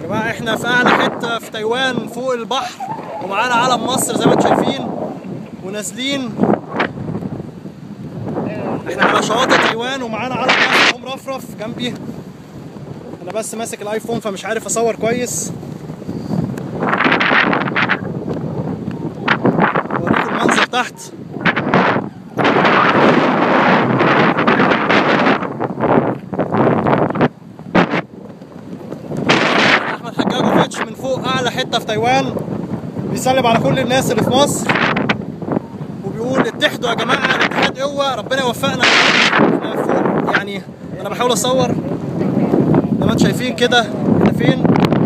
يا جماعه احنا في اعلى حته في تايوان فوق البحر ومعانا علم مصر زي ما انتم شايفين ونازلين احنا على شواطئ تايوان ومعانا علم مصر اهو مرفرف جنبي انا بس ماسك الايفون فمش عارف اصور كويس اوريكم المنظر تحت احمد حجاجوفيتش من فوق اعلى حته في تايوان بيسلم على كل الناس اللي في مصر وبيقول اتحدوا يا جماعه الاتحاد قوه ربنا يوفقنا احنا فوق يعني انا بحاول اصور زي ما انتم شايفين كده احنا فين